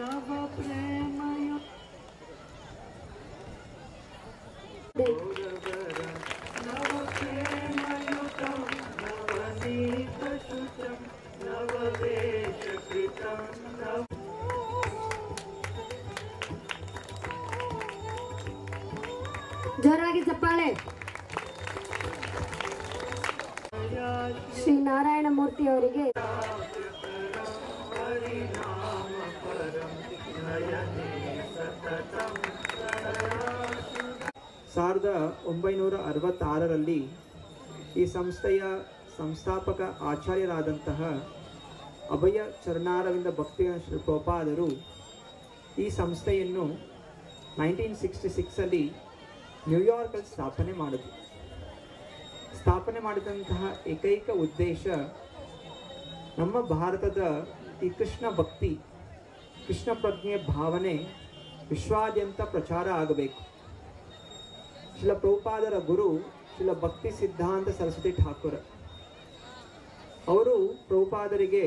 ನವ ಪ್ರೇಮಯ ನವ ಪ್ರೇಮಯುತಂ ನವನೀತಶುಚಂ ನವವೇಷಕೃತಂ ನವ ಜೋರಾಗಿ ಚಪ್ಪಾಳೆ ಶ್ರೀ ನಾರಾಯಣ ಮೂರ್ತಿ ಅವರಿಗೆ ಸಾವಿರದ ಒಂಬೈನೂರ ಅರವತ್ತಾರರಲ್ಲಿ ಈ ಸಂಸ್ಥೆಯ ಸಂಸ್ಥಾಪಕ ಆಚಾರ್ಯರಾದಂತಹ ಅಭಯ ಚರಣಾರವಿಂದ ಭಕ್ತಿಯ ಶ್ರೀ ಗೋಪಾದರು ಈ ಸಂಸ್ಥೆಯನ್ನು ನೈನ್ಟೀನ್ ಸಿಕ್ಸ್ಟಿ ಸಿಕ್ಸಲ್ಲಿ ನ್ಯೂಯಾರ್ಕಲ್ಲಿ ಸ್ಥಾಪನೆ ಮಾಡಿದ್ರು ಸ್ಥಾಪನೆ ಮಾಡಿದಂತಹ ಏಕೈಕ ಉದ್ದೇಶ ನಮ್ಮ ಭಾರತದ ಈ ಕೃಷ್ಣ ಭಕ್ತಿ ಕೃಷ್ಣ ಪ್ರಜ್ಞೆಯ ಭಾವನೆ ವಿಶ್ವಾದ್ಯಂತ ಪ್ರಚಾರ ಆಗಬೇಕು ಶಿಲ ಪ್ರಭುಪಾದರ ಗುರು ಶಿಲ ಭಕ್ತಿ ಸಿದ್ಧಾಂತ ಸರಸ್ವತಿ ಠಾಕೂರ್ ಅವರು ಪ್ರಭುಪಾದರಿಗೆ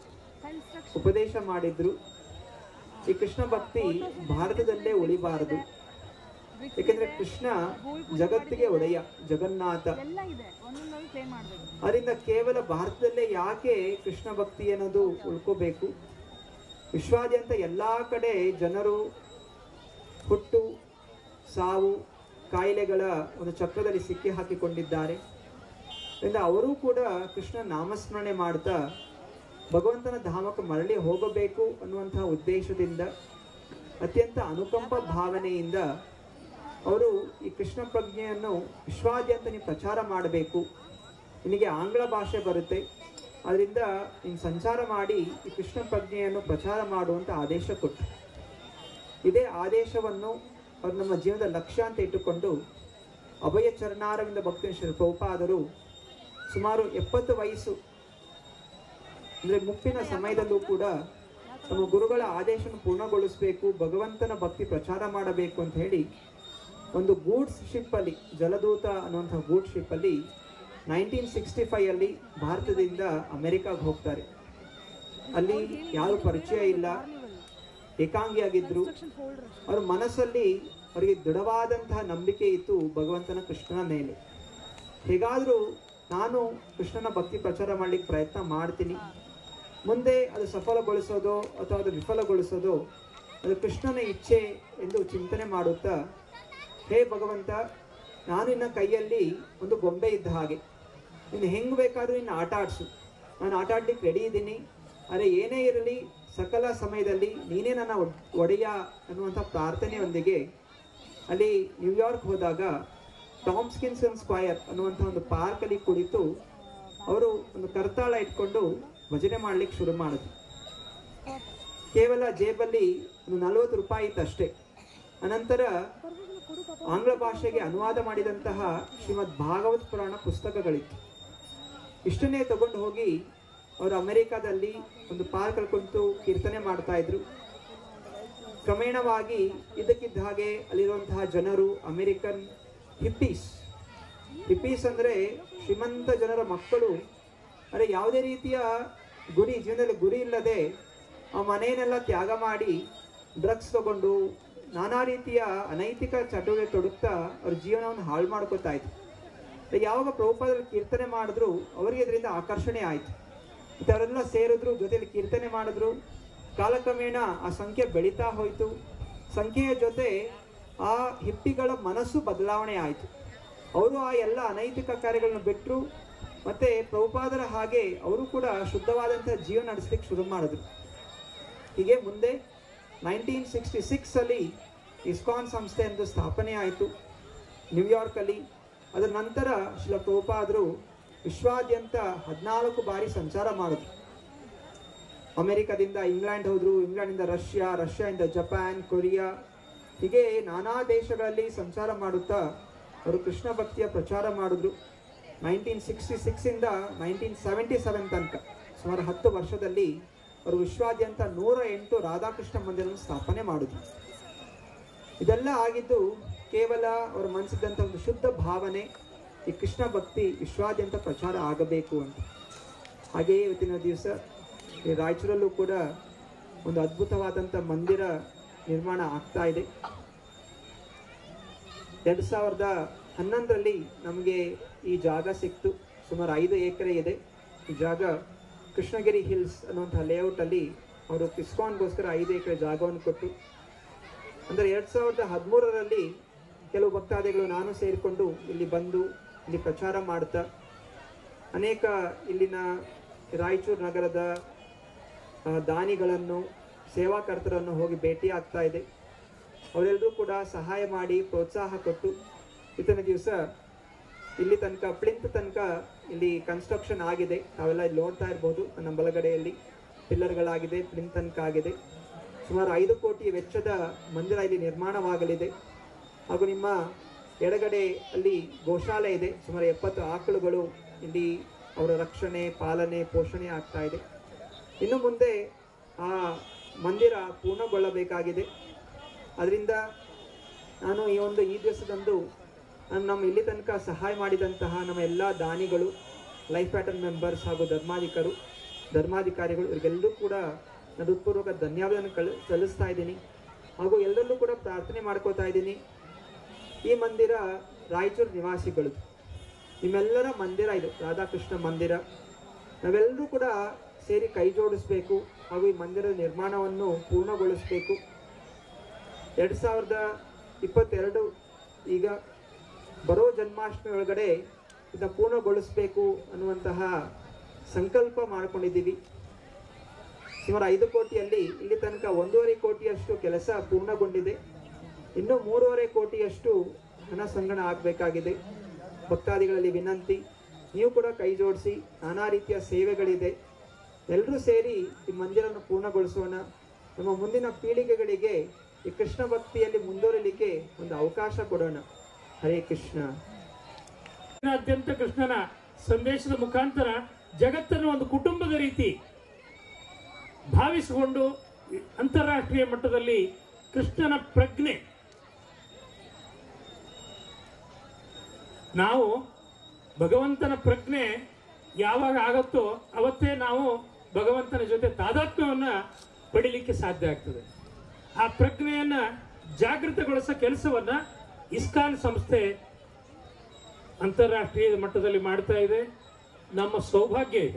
ಉಪದೇಶ ಮಾಡಿದ್ರು ಈ ಕೃಷ್ಣ ಭಕ್ತಿ ಭಾರತದಲ್ಲೇ ಉಳಿಬಾರದು ಏಕೆಂದ್ರೆ ಕೃಷ್ಣ ಜಗತ್ತಿಗೆ ಒಡೆಯ ಜಗನ್ನಾಥ ಎಲ್ಲ ಇದೆ ಒಂದೊಂದೊಂದು ಪ್ಲೇ ಮಾಡಬೇಕು ಅದರಿಂದ ಕೇವಲ ಭಾರತದಲ್ಲೇ ಯಾಕೆ ಕೃಷ್ಣ ಭಕ್ತಿ ಅನ್ನೋದು ಉಳ್ಕೋಬೇಕು ವಿಶ್ವಾದ್ಯಂತ ಎಲ್ಲ ಕಡೆ ಜನರು ಹುಟ್ಟು ಸಾವು ಕಾಯಿಲೆಗಳ ಒಂದು ಚಕ್ರದಲ್ಲಿ ಸಿಕ್ಕಿ ಹಾಕಿಕೊಂಡಿದ್ದಾರೆ ಅದರಿಂದ ಅವರೂ ಕೂಡ ಕೃಷ್ಣ ನಾಮಸ್ಮರಣೆ ಮಾಡ್ತಾ ಭಗವಂತನ ಧಾಮಕ್ಕೆ ಮರಳಿ ಹೋಗಬೇಕು ಅನ್ನುವಂತಹ ಉದ್ದೇಶದಿಂದ ಅತ್ಯಂತ ಅನುಕಂಪ ಭಾವನೆಯಿಂದ ಅವರು ಈ ಕೃಷ್ಣ ಪ್ರಜ್ಞೆಯನ್ನು ವಿಶ್ವಾದ್ಯಂತ ನೀವು ಪ್ರಚಾರ ಮಾಡಬೇಕು ನಿನಗೆ ಆಂಗ್ಲ ಭಾಷೆ ಬರುತ್ತೆ ಅದರಿಂದ ನೀನು ಸಂಚಾರ ಮಾಡಿ ಈ ಕೃಷ್ಣ ಪ್ರಜ್ಞೆಯನ್ನು ಪ್ರಚಾರ ಮಾಡುವಂತ ಆದೇಶ ಕೊಟ್ಟರು ಇದೇ ಆದೇಶವನ್ನು ಅವರು ನಮ್ಮ ಜೀವನದ ಲಕ್ಷ್ಯ ಅಂತ ಇಟ್ಟುಕೊಂಡು ಅಭಯ ಚರಣಾರವಿಂದ ಭಕ್ತಿ ಶ್ರೀ ಪ್ರಭುಪಾದರು ಸುಮಾರು ಎಪ್ಪತ್ತು ವಯಸ್ಸು ಅಂದರೆ ಮುಪ್ಪಿನ ಸಮಯದಲ್ಲೂ ಕೂಡ ತಮ್ಮ ಗುರುಗಳ ಆದೇಶವನ್ನು ಪೂರ್ಣಗೊಳಿಸಬೇಕು ಭಗವಂತನ ಭಕ್ತಿ ಪ್ರಚಾರ ಮಾಡಬೇಕು ಅಂತ ಹೇಳಿ ಒಂದು ಗೂಡ್ಸ್ ಶಿಪ್ಪಲ್ಲಿ ಜಲದೂತ ಅನ್ನುವಂಥ ಗೂಡ್ ಶಿಪ್ಪಲ್ಲಿ ನೈನ್ಟೀನ್ ಸಿಕ್ಸ್ಟಿ ಫೈವಲ್ಲಿ ಭಾರತದಿಂದ ಅಮೆರಿಕಾಗೆ ಹೋಗ್ತಾರೆ ಅಲ್ಲಿ ಯಾರು ಪರಿಚಯ ಇಲ್ಲ ಏಕಾಂಗಿಯಾಗಿದ್ರು ಅವ್ರ ಮನಸ್ಸಲ್ಲಿ ಅವರಿಗೆ ದೃಢವಾದಂತಹ ನಂಬಿಕೆ ಇತ್ತು ಭಗವಂತನ ಕೃಷ್ಣನ ಮೇಲೆ ಹೇಗಾದರೂ ನಾನು ಕೃಷ್ಣನ ಭಕ್ತಿ ಪ್ರಚಾರ ಮಾಡ್ಲಿಕ್ಕೆ ಪ್ರಯತ್ನ ಮಾಡ್ತೀನಿ ಮುಂದೆ ಅದು ಸಫಲಗೊಳಿಸೋದೋ ಅಥವಾ ಅದು ವಿಫಲಗೊಳಿಸೋದೋ ಅದು ಕೃಷ್ಣನ ಇಚ್ಛೆ ಎಂದು ಚಿಂತನೆ ಮಾಡುತ್ತಾ ಹೇ ಭಗವಂತ ನಾನು ನಿನ್ನ ಕೈಯಲ್ಲಿ ಒಂದು ಗೊಂಬೆ ಇದ್ದ ಹಾಗೆ ನೀನು ಹೆಂಗೆ ಬೇಕಾದ್ರೂ ಇನ್ನು ಆಟ ಆಡಿಸು ನಾನು ಆಟ ಆಡ್ಲಿಕ್ಕೆ ರೆಡಿ ಇದ್ದೀನಿ ಆದರೆ ಏನೇ ಇರಲಿ ಸಕಲ ಸಮಯದಲ್ಲಿ ನೀನೇ ನನ್ನ ಒಡ್- ಒಡೆಯ ಅನ್ನುವಂಥ ಪ್ರಾರ್ಥನೆಯೊಂದಿಗೆ ಅಲ್ಲಿ ನ್ಯೂಯಾರ್ಕ್ ಹೋದಾಗ ಟಾಮ್ಸ್ಕಿನ್ಸನ್ ಸ್ಕ್ವಯರ್ ಅನ್ನುವಂಥ ಒಂದು ಪಾರ್ಕಲ್ಲಿ ಕುಳಿತು ಅವರು ಒಂದು ಕರ್ತಾಳ ಇಟ್ಕೊಂಡು ಭಜನೆ ಮಾಡ್ಲಿಕ್ಕೆ ಶುರು ಮಾಡಿದ್ರು ಕೇವಲ ಜೇಬಲ್ಲಿ ಒಂದು ನಲವತ್ತು ರೂಪಾಯಿ ಇತ್ತಷ್ಟೇ ಅನಂತರ ಆಂಗ್ಲ ಭಾಷೆಗೆ ಅನುವಾದ ಮಾಡಿದಂತಹ ಶ್ರೀಮದ್ ಭಾಗವತ್ ಪುರಾಣ ಪುಸ್ತಕಗಳಿತ್ತು ಇಷ್ಟನ್ನೇ ತಗೊಂಡು ಹೋಗಿ ಅವರು ಅಮೆರಿಕಾದಲ್ಲಿ ಒಂದು ಪಾರ್ಕಲ್ಲಿ ಕುಂತು ಕೀರ್ತನೆ ಮಾಡ್ತಾ ಇದ್ರು ಕ್ರಮೇಣವಾಗಿ ಇದಕ್ಕಿದ್ದ ಹಾಗೆ ಅಲ್ಲಿರುವಂತಹ ಜನರು ಅಮೆರಿಕನ್ ಹಿಪ್ಪೀಸ್ ಹಿಪ್ಪೀಸ್ ಅಂದರೆ ಶ್ರೀಮಂತ ಜನರ ಮಕ್ಕಳು ಅರೆ ಯಾವುದೇ ರೀತಿಯ ಗುರಿ ಜೀವನದಲ್ಲಿ ಗುರಿ ಇಲ್ಲದೆ ಆ ಮನೆಯನ್ನೆಲ್ಲ ತ್ಯಾಗ ಮಾಡಿ ಡ್ರಗ್ಸ್ ತಗೊಂಡು ನಾನಾ ರೀತಿಯ ಅನೈತಿಕ ಚಟುವಟಿಕೆ ತೊಡಗ್ತಾ ಅವ್ರ ಜೀವನವನ್ನು ಹಾಳು ಮಾಡ್ಕೋತಾ ಇದ್ರು ಮತ್ತೆ ಯಾವಾಗ ಪ್ರಭುಪಾದಲ್ಲಿ ಕೀರ್ತನೆ ಮಾಡಿದ್ರು ಅವರಿಗೆ ಇದರಿಂದ ಆಕರ್ಷಣೆ ಆಯಿತು ಅವರೆಲ್ಲ ಸೇರಿದ್ರು ಜೊತೆಲಿ ಕೀರ್ತನೆ ಮಾಡಿದ್ರು ಕಾಲಕ್ರಮೇಣ ಆ ಸಂಖ್ಯೆ ಬೆಳೀತಾ ಹೋಯಿತು ಸಂಖ್ಯೆಯ ಜೊತೆ ಆ ಹಿಪ್ಪಿಗಳ ಮನಸ್ಸು ಬದಲಾವಣೆ ಆಯಿತು ಅವರು ಆ ಎಲ್ಲ ಅನೈತಿಕ ಕಾರ್ಯಗಳನ್ನು ಬಿಟ್ಟರು ಮತ್ತೆ ಪ್ರಭುಪಾದರ ಹಾಗೆ ಅವರು ಕೂಡ ಶುದ್ಧವಾದಂಥ ಜೀವನ ನಡೆಸಲಿಕ್ಕೆ ಶುರು ಮಾಡಿದ್ರು ಹೀಗೆ ಮುಂದೆ ನೈನ್ಟೀನ್ ಸಿಕ್ಸ್ಟಿ ಸಿಕ್ಸಲ್ಲಿ ಇಸ್ಕಾನ್ ಸಂಸ್ಥೆ ಎಂದು ಸ್ಥಾಪನೆ ಆಯಿತು ನ್ಯೂಯಾರ್ಕಲ್ಲಿ ಅದರ ನಂತರ ಶಿಲ ಪ್ರಭುಪಾದರು ವಿಶ್ವಾದ್ಯಂತ ಹದಿನಾಲ್ಕು ಬಾರಿ ಸಂಚಾರ ಮಾಡಿದ್ರು ಅಮೆರಿಕದಿಂದ ಇಂಗ್ಲೆಂಡ್ ಹೋದ್ರು ಇಂಗ್ಲೆಂಡಿಂದ ರಷ್ಯಾ ರಷ್ಯಾದಿಂದ ಜಪಾನ್ ಕೊರಿಯಾ ಹೀಗೆ ನಾನಾ ದೇಶಗಳಲ್ಲಿ ಸಂಚಾರ ಮಾಡುತ್ತಾ ಅವರು ಕೃಷ್ಣ ಭಕ್ತಿಯ ಪ್ರಚಾರ ಮಾಡಿದ್ರು ನೈನ್ಟೀನ್ ಸಿಕ್ಸ್ಟಿ ಸಿಕ್ಸಿಂದ ನೈನ್ಟೀನ್ ಸೆವೆಂಟಿ ಸೆವೆನ್ ತನಕ ಸುಮಾರು ಹತ್ತು ವರ್ಷದಲ್ಲಿ ಅವರು ವಿಶ್ವಾದ್ಯಂತ ನೂರ ಎಂಟು ರಾಧಾಕೃಷ್ಣ ಮಂದಿರವನ್ನು ಸ್ಥಾಪನೆ ಮಾಡಿದ್ರು ಇದೆಲ್ಲ ಆಗಿದ್ದು ಕೇವಲ ಅವರ ಮನಸ್ಸಿದ್ದಂಥ ಒಂದು ಶುದ್ಧ ಭಾವನೆ ಈ ಕೃಷ್ಣ ಭಕ್ತಿ ವಿಶ್ವಾದ್ಯಂತ ಪ್ರಚಾರ ಆಗಬೇಕು ಅಂತ ಹಾಗೆಯೇ ಇವತ್ತಿನ ದಿವಸ ಈ ರಾಯಚೂರಲ್ಲೂ ಕೂಡ ಒಂದು ಅದ್ಭುತವಾದಂಥ ಮಂದಿರ ನಿರ್ಮಾಣ ಆಗ್ತಾ ಇದೆ ಎರಡು ಸಾವಿರದ ಹನ್ನೊಂದರಲ್ಲಿ ನಮಗೆ ಈ ಜಾಗ ಸಿಕ್ತು ಸುಮಾರು ಐದು ಎಕರೆ ಇದೆ ಈ ಜಾಗ ಕೃಷ್ಣಗಿರಿ ಹಿಲ್ಸ್ ಅನ್ನುವಂಥ ಲೇಔಟಲ್ಲಿ ಅವರು ಕಿಸ್ಕಾನ್ಗೋಸ್ಕರ ಐದು ಎಕರೆ ಜಾಗವನ್ನು ಕೊಟ್ಟು ಅಂದರೆ ಎರಡು ಸಾವಿರದ ಹದಿಮೂರರಲ್ಲಿ ಕೆಲವು ಭಕ್ತಾದಿಗಳು ನಾನು ಸೇರಿಕೊಂಡು ಇಲ್ಲಿ ಬಂದು ಇಲ್ಲಿ ಪ್ರಚಾರ ಮಾಡ್ತಾ ಅನೇಕ ಇಲ್ಲಿನ ರಾಯಚೂರು ನಗರದ ಆ, ದಾನಿಗಳನ್ನು ಸೇವಾಕರ್ತರನ್ನು ಹೋಗಿ ಭೇಟಿ ಆಗ್ತಾ ಇದೆ ಅವರೆಲ್ಲರೂ ಕೂಡ ಸಹಾಯ ಮಾಡಿ ಪ್ರೋತ್ಸಾಹ ಕೊಟ್ಟು ಇತನ ದಿವಸ ಇಲ್ಲಿ ತನಕ ಪ್ಲಿಂತ್ ತನಕ ಇಲ್ಲಿ ಕನ್ಸ್ಟ್ರಕ್ಷನ್ ಆಗಿದೆ ನಾವೆಲ್ಲ ಇಲ್ಲಿ ನೋಡ್ತಾ ಇರ್ಬೋದು ನಮ್ಮ ಬಲಗಡೆಯಲ್ಲಿ ಪಿಲ್ಲರ್ಗಳಾಗಿದೆ ಪ್ಲಿಂತ್ ತನಕ ಆಗಿದೆ ಸುಮಾರು ಐದು ಕೋಟಿ ವೆಚ್ಚದ ಮಂದಿರ ಇಲ್ಲಿ ನಿರ್ಮಾಣವಾಗಲಿದೆ ಹಾಗೂ ನಿಮ್ಮ ಎಡಗಡೆ ಅಲ್ಲಿ ಗೋಶಾಲೆ ಇದೆ ಸುಮಾರು ಎಪ್ಪತ್ತು ಆಕಳುಗಳು ಇಲ್ಲಿ ಅವರ ರಕ್ಷಣೆ ಪಾಲನೆ ಪೋಷಣೆ ಆಗ್ತಾ ಇದೆ ಇನ್ನು ಮುಂದೆ ಆ ಮಂದಿರ ಪೂರ್ಣಗೊಳ್ಳಬೇಕಾಗಿದೆ ಅದರಿಂದ ನಾನು ಈ ಒಂದು ಈ ದಿವಸದಂದು ನಾನು ನಮ್ಮ ಇಲ್ಲಿ ತನಕ ಸಹಾಯ ಮಾಡಿದಂತಹ ನಮ್ಮ ಎಲ್ಲ ದಾನಿಗಳು ಲೈಫ್ ಪ್ಯಾಟರ್ನ್ ಮೆಂಬರ್ಸ್ ಹಾಗೂ ಧರ್ಮಾಧಿಕರು ಧರ್ಮಾಧಿಕಾರಿಗಳು ಇವರಿಗೆಲ್ಲರೂ ಕೂಡ ನಾನು ಹೃತ್ಪೂರ್ವಕ ಧನ್ಯವಾದವನ್ನು ಕಳ ಸಲ್ಲಿಸ್ತಾ ಇದ್ದೀನಿ ಹಾಗೂ ಎಲ್ಲರಲ್ಲೂ ಕೂಡ ಪ್ರಾರ್ಥನೆ ಮಾಡ್ಕೋತಾ ಇದ್ದೀನಿ ಈ ಮಂದಿರ ರಾಯಚೂರು ನಿವಾಸಿಗಳು ನಿಮ್ಮೆಲ್ಲರ ಮಂದಿರ ಇದು ರಾಧಾಕೃಷ್ಣ ಮಂದಿರ ನಾವೆಲ್ಲರೂ ಕೂಡ ಸೇರಿ ಕೈ ಜೋಡಿಸ್ಬೇಕು ಹಾಗೂ ಈ ಮಂದಿರದ ನಿರ್ಮಾಣವನ್ನು ಪೂರ್ಣಗೊಳಿಸಬೇಕು ಎರಡು ಸಾವಿರದ ಇಪ್ಪತ್ತೆರಡು ಈಗ ಬರೋ ಜನ್ಮಾಷ್ಟಮಿ ಒಳಗಡೆ ಇದನ್ನ ಪೂರ್ಣಗೊಳಿಸಬೇಕು ಅನ್ನುವಂತಹ ಸಂಕಲ್ಪ ಮಾಡ್ಕೊಂಡಿದ್ದೀವಿ ಸುಮಾರು ಐದು ಕೋಟಿಯಲ್ಲಿ ಇಲ್ಲಿ ತನಕ ಒಂದೂವರೆ ಕೋಟಿಯಷ್ಟು ಕೆಲಸ ಪೂರ್ಣಗೊಂಡಿದೆ ಇನ್ನು ಮೂರುವರೆ ಕೋಟಿಯಷ್ಟು ಹಣ ಸಂಗ್ರಹಣ ಆಗಬೇಕಾಗಿದೆ ಭಕ್ತಾದಿಗಳಲ್ಲಿ ವಿನಂತಿ ನೀವು ಕೂಡ ಕೈ ಜೋಡಿಸಿ ನಾನಾ ರೀತಿಯ ಸೇವೆಗಳಿದೆ ಎಲ್ಲರೂ ಸೇರಿ ಈ ಮಂದಿರವನ್ನು ಪೂರ್ಣಗೊಳಿಸೋಣ ನಮ್ಮ ಮುಂದಿನ ಪೀಳಿಗೆಗಳಿಗೆ ಈ ಕೃಷ್ಣ ಭಕ್ತಿಯಲ್ಲಿ ಮುಂದುವರಿಲಿಕ್ಕೆ ಒಂದು ಅವಕಾಶ ಕೊಡೋಣ ಹರೇ ಕೃಷ್ಣ ಅತ್ಯಂತ ಕೃಷ್ಣನ ಸಂದೇಶದ ಮುಖಾಂತರ ಜಗತ್ತನ್ನು ಒಂದು ಕುಟುಂಬದ ರೀತಿ ಭಾವಿಸಿಕೊಂಡು ಅಂತಾರಾಷ್ಟ್ರೀಯ ಮಟ್ಟದಲ್ಲಿ ಕೃಷ್ಣನ ಪ್ರಜ್ಞೆ ನಾವು ಭಗವಂತನ ಪ್ರಜ್ಞೆ ಯಾವಾಗ ಆಗತ್ತೋ ಅವತ್ತೇ ನಾವು ಭಗವಂತನ ಜೊತೆ ತಾದಾತ್ಮ್ಯವನ್ನ ಪಡಿಲಿಕ್ಕೆ ಸಾಧ್ಯ ಆಗ್ತದೆ ಆ ಪ್ರಜ್ಞೆಯನ್ನ ಜಾಗೃತಗೊಳಿಸೋ ಕೆಲಸವನ್ನ ಇಸ್ಕಾನ್ ಸಂಸ್ಥೆ ಅಂತಾರಾಷ್ಟ್ರೀಯ ಮಟ್ಟದಲ್ಲಿ ಮಾಡ್ತಾ ಇದೆ ನಮ್ಮ ಸೌಭಾಗ್ಯ ಇದೆ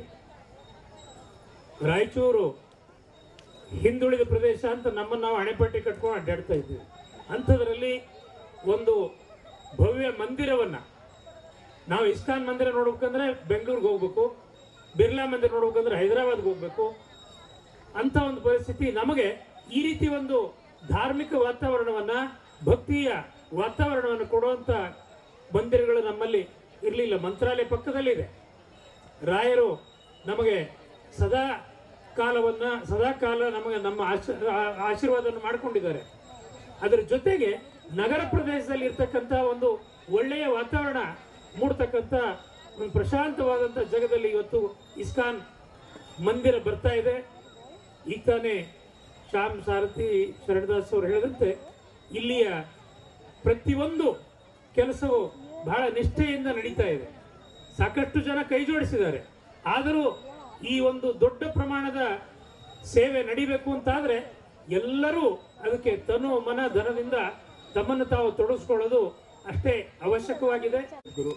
ರಾಯಚೂರು ಹಿಂದುಳಿದ ಪ್ರದೇಶ ಅಂತ ನಮ್ಮನ್ನು ನಾವು ಅಣೆಪಟ್ಟಿ ಕಟ್ಕೊಂಡು ಅಡ್ಡಾಡ್ತಾ ಇದ್ದೀವಿ ಅಂಥದ್ರಲ್ಲಿ ಒಂದು ಭವ್ಯ ಮಂದಿರವನ್ನ ನಾವು ಇಸ್ಕಾನ್ ಮಂದಿರ ನೋಡ್ಬೇಕಂದ್ರೆ ಬೆಂಗಳೂರಿಗೆ ಹೋಗ್ಬೇಕು ಬಿರ್ಲಾ ಮಂದಿರ ನೋಡ್ಬೇಕಂದ್ರೆ ಹೈದರಾಬಾದ್ಗೆ ಹೋಗ್ಬೇಕು ಅಂತ ಒಂದು ಪರಿಸ್ಥಿತಿ ನಮಗೆ ಈ ರೀತಿ ಒಂದು ಧಾರ್ಮಿಕ ವಾತಾವರಣವನ್ನ ಭಕ್ತಿಯ ವಾತಾವರಣವನ್ನು ಕೊಡುವಂತ ಮಂದಿರಗಳು ನಮ್ಮಲ್ಲಿ ಇರಲಿಲ್ಲ ಮಂತ್ರಾಲಯ ಪಕ್ಕದಲ್ಲಿದೆ ರಾಯರು ನಮಗೆ ಸದಾ ಕಾಲವನ್ನ ಸದಾ ಕಾಲ ನಮಗೆ ನಮ್ಮ ಆಶ- ಆ- ಆಶೀರ್ವಾದವನ್ನು ಮಾಡಿಕೊಂಡಿದ್ದಾರೆ ಅದರ ಜೊತೆಗೆ ನಗರ ಪ್ರದೇಶದಲ್ಲಿ ಇರ್ತಕ್ಕಂಥ ಒಂದು ಒಳ್ಳೆಯ ವಾತಾವರಣ ಮೂಡ್ತಕ್ಕಂಥ ಒಂದು ಪ್ರಶಾಂತವಾದಂಥ ಜಗದಲ್ಲಿ ಇವತ್ತು ಇಸ್ಕಾನ್ ಮಂದಿರ ಬರ್ತಾ ಇದೆ ಈಗ ತಾನೇ ಶ್ಯಾಮ್ ಸಾರಥಿ ಶರಣದಾಸ್ ಅವರು ಹೇಳಿದಂತೆ ಇಲ್ಲಿಯ ಪ್ರತಿಯೊಂದು ಕೆಲಸವು ಬಹಳ ನಿಷ್ಠೆಯಿಂದ ನಡೀತಾ ಇದೆ ಸಾಕಷ್ಟು ಜನ ಕೈ ಜೋಡಿಸಿದ್ದಾರೆ ಆದರೂ ಈ ಒಂದು ದೊಡ್ಡ ಪ್ರಮಾಣದ ಸೇವೆ ನಡಿಬೇಕು ಅಂತಾದ್ರೆ ಎಲ್ಲರೂ ಅದಕ್ಕೆ ತನು ಮನ ಧನದಿಂದ ತಮ್ಮನ್ನು ತಾವು ತೊಡಗಿಸ್ಕೊಳ್ಳೋದು ಅಷ್ಟೇ ಅವಶ್ಯಕವಾಗಿದೆ ಗುರು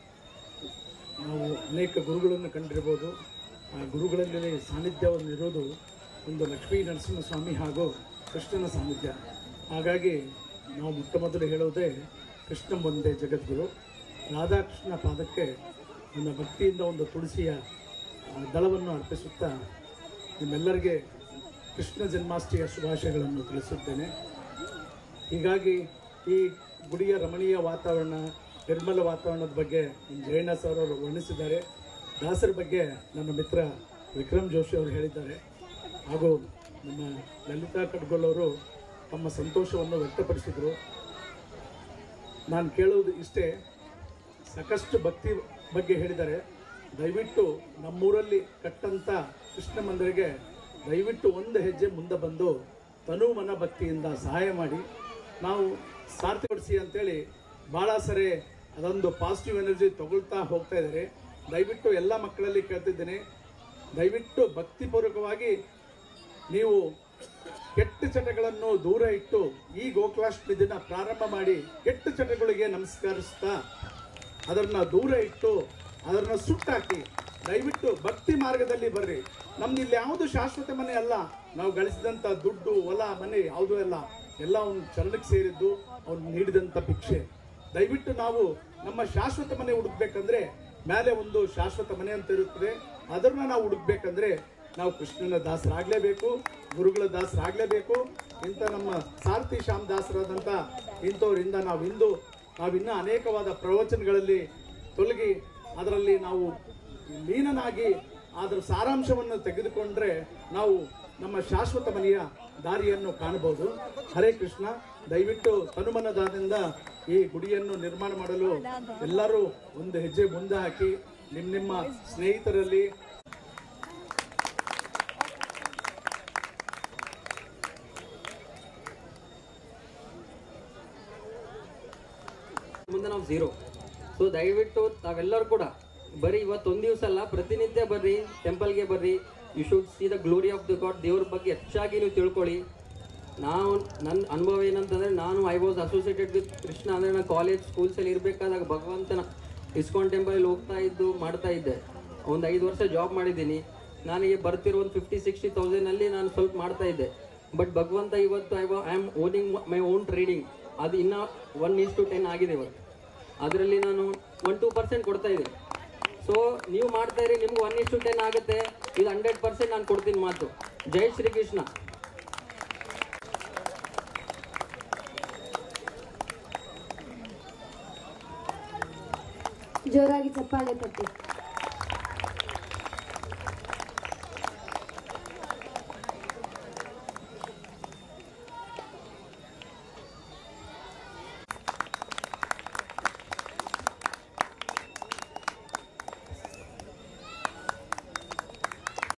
ನಾವು ಅನೇಕ ಗುರುಗಳನ್ನು ಕಂಡಿರ್ಬೋದು ಆ ಗುರುಗಳಲ್ಲಿ ಸಾನ್ನಿಧ್ಯ ಇರೋದು ಒಂದು ಲಕ್ಷ್ಮೀ ನರಸಿಂಹಸ್ವಾಮಿ ಹಾಗೂ ಕೃಷ್ಣನ ಸಾನ್ನಿಧ್ಯ ಹಾಗಾಗಿ ನಾವು ಮೊಟ್ಟ ಮೊದಲು ಹೇಳೋದೇ ಕೃಷ್ಣ ಒಂದೇ ಜಗದ್ಗುರು ರಾಧಾಕೃಷ್ಣ ಪಾದಕ್ಕೆ ನನ್ನ ಭಕ್ತಿಯಿಂದ ಒಂದು ತುಳಸಿಯ ಆ, ದಳವನ್ನು ಅರ್ಪಿಸುತ್ತಾ ನಿಮ್ಮೆಲ್ಲರಿಗೆ ಕೃಷ್ಣ ಜನ್ಮಾಷ್ಟಮಿಯ ಶುಭಾಶಯಗಳನ್ನು ತಿಳಿಸುತ್ತೇನೆ ಹೀಗಾಗಿ ಈ ಗುಡಿಯ ರಮಣೀಯ ವಾತಾವರಣ ನಿರ್ಮಲ ವಾತಾವರಣದ ಬಗ್ಗೆ ನಮ್ಮ ಜಯಣ್ಣ ಸರ್ ಅವರು ವರ್ಣಿಸಿದ್ದಾರೆ ದಾಸರ ಬಗ್ಗೆ ನನ್ನ ಮಿತ್ರ ವಿಕ್ರಮ್ ಜೋಶಿ ಅವರು ಹೇಳಿದ್ದಾರೆ ಹಾಗೂ ನಮ್ಮ ಲಲಿತಾ ಕಡ್ಗೋಲ್ ಅವರು ತಮ್ಮ ಸಂತೋಷವನ್ನು ವ್ಯಕ್ತಪಡಿಸಿದರು ನಾನು ಕೇಳುವುದು ಇಷ್ಟೇ ಸಾಕಷ್ಟು ಭಕ್ತಿ ಬಗ್ಗೆ ಹೇಳಿದ್ದಾರೆ ದಯವಿಟ್ಟು ನಮ್ಮೂರಲ್ಲಿ ಕಟ್ಟಂಥ ಕೃಷ್ಣ ಮಂದಿರಗೆ ದಯವಿಟ್ಟು ಒಂದು ಹೆಜ್ಜೆ ಮುಂದೆ ಬಂದು ತನು ಮನ ಭಕ್ತಿಯಿಂದ ಸಹಾಯ ಮಾಡಿ ನಾವು ಸಾರ್ಥಕಪಡಿಸಿ ಅಂತೇಳಿ ಭಾಳ ಸರಿ ಅದೊಂದು ಪಾಸಿಟಿವ್ ಎನರ್ಜಿ ತಗೊಳ್ತಾ ಹೋಗ್ತಾ ಇದ್ದಾರೆ ದಯವಿಟ್ಟು ಎಲ್ಲ ಮಕ್ಕಳಲ್ಲಿ ಕೇಳ್ತಿದ್ದೇನೆ ದಯವಿಟ್ಟು ಭಕ್ತಿಪೂರ್ವಕವಾಗಿ ನೀವು ಕೆಟ್ಟ ಚಟಗಳನ್ನು ದೂರ ಇಟ್ಟು ಈ ಗೋಕುಲಾಷ್ಟಮಿ ದಿನ ಪ್ರಾರಂಭ ಮಾಡಿ ಕೆಟ್ಟ ಚಟಗಳಿಗೆ ನಮಸ್ಕರಿಸ್ತಾ ಅದನ್ನ ದೂರ ಇಟ್ಟು ಅದನ್ನ ಸುಟ್ಟಾಕಿ ದಯವಿಟ್ಟು ಭಕ್ತಿ ಮಾರ್ಗದಲ್ಲಿ ಬರ್ರಿ ನಮ್ದು ಇಲ್ಲಿ ಯಾವುದು ಶಾಶ್ವತ ಮನೆ ಅಲ್ಲ ನಾವು ಗಳಿಸಿದಂತ ದುಡ್ಡು ಹೊಲ ಮನೆ ಯಾವುದೂ ಅಲ್ಲ ಎಲ್ಲ ಅವ್ನ ಚರಣಕ್ಕೆ ಸೇರಿದ್ದು ಅವ್ನು ನೀಡಿದಂತ ಭಿಕ್ಷೆ ದಯವಿಟ್ಟು ನಾವು ನಮ್ಮ ಶಾಶ್ವತ ಮನೆ ಹುಡುಕ್ಬೇಕಂದ್ರೆ ಮೇಲೆ ಒಂದು ಶಾಶ್ವತ ಮನೆ ಅಂತ ಇರುತ್ತದೆ ಅದನ್ನ ನಾವು ಹುಡುಕ್ಬೇಕಂದ್ರೆ ನಾವು ಕೃಷ್ಣನ ದಾಸರಾಗ್ಲೇಬೇಕು ಗುರುಗಳ ದಾಸರಾಗ್ಲೇಬೇಕು ಇಂಥ ನಮ್ಮ ಸಾರಥಿ ಶ್ಯಾಮ್ ದಾಸರಾದಂಥ ಇಂಥವರಿಂದ ನಾವು ಇಂದು ನಾವಿನ್ನ ಅನೇಕವಾದ ಪ್ರವಚನಗಳಲ್ಲಿ ತೊಲಗಿ ಅದರಲ್ಲಿ ನಾವು ಲೀನನಾಗಿ ಅದರ ಸಾರಾಂಶವನ್ನು ತೆಗೆದುಕೊಂಡ್ರೆ ನಾವು ನಮ್ಮ ಶಾಶ್ವತ ಮನೆಯ ದಾರಿಯನ್ನು ಕಾಣಬಹುದು ಹರೇ ಕೃಷ್ಣ ದಯವಿಟ್ಟು ತನುಮನದಾದಿಂದ ಈ ಗುಡಿಯನ್ನು ನಿರ್ಮಾಣ ಮಾಡಲು ಎಲ್ಲರೂ ಒಂದು ಹೆಜ್ಜೆ ಮುಂದೆ ಹಾಕಿ ನಿಮ್ಮ ನಿಮ್ಮ ಸ್ನೇಹಿತರಲ್ಲಿ ಮುಂದೆ ನಾವು ಝೀರೋ ಸೊ ದಯವಿಟ್ಟು ತಾವೆಲ್ಲರೂ ಕೂಡ ಬರೀ ಇವತ್ತು ಒಂದು ದಿವಸ ಅಲ್ಲ ಪ್ರತಿನಿತ್ಯ ಬರ್ರಿ ಟೆಂಪಲ್ಗೆ ಬರ್ರಿ you should see the glory of the God ದೇವ್ರ ಬಗ್ಗೆ ಹೆಚ್ಚಾಗಿ ನೀವು ತಿಳ್ಕೊಳ್ಳಿ ನಾವು ನನ್ನ ಅನುಭವ ಏನಂತಂದರೆ ನಾನು I was associated with Krishna ಅಂದರೆ ನಾನು ಕಾಲೇಜ್ ಸ್ಕೂಲ್ಸಲ್ಲಿ ಇರಬೇಕಾದಾಗ ಭಗವಂತನ ಇಸ್ಕಾನ್ ಟೆಂಪಲಲ್ಲಿ ಹೋಗ್ತಾ ಇದ್ದು ಮಾಡ್ತಾ ಇದ್ದೆ ಒಂದು ಐದು ವರ್ಷ ಜಾಬ್ ಮಾಡಿದ್ದೀನಿ ನನಗೆ ಬರ್ತಿರೋ ಒಂದು ಫಿಫ್ಟಿ ಸಿಕ್ಸ್ಟಿ ತೌಸಂಡಲ್ಲಿ ನಾನು ಸ್ವಲ್ಪ ಮಾಡ್ತಾ ಇದ್ದೆ ಬಟ್ ಭಗವಂತ ಇವತ್ತು I I am owning my own trading ಅದು ಇನ್ನೂ ಒನ್ ಈಸ್ ಟು ಟೆನ್ ಆಗಿದೆ ಇವತ್ತು ಅದರಲ್ಲಿ ನಾನು ಒನ್ ಟೂ ಪರ್ಸೆಂಟ್ ಕೊಡ್ತಾ ಇದ್ದೀನಿ ಸೊ ನೀವು ಮಾಡ್ತಾ ಇರಿ ನಿಮ್ಗೆ ಒನ್ ಇಸ್ ಟು ಟೆನ್ ಆಗುತ್ತೆ ಇದು ಹಂಡ್ರೆಡ್ ಪರ್ಸೆಂಟ್ ನಾನು ಕೊಡ್ತೀನಿ ಮಾತು ಜೈ ಶ್ರೀ ಕೃಷ್ಣ ಜೋರಾಗಿ ಚಪ್ಪಾಳೆ ತಟ್ಟಿ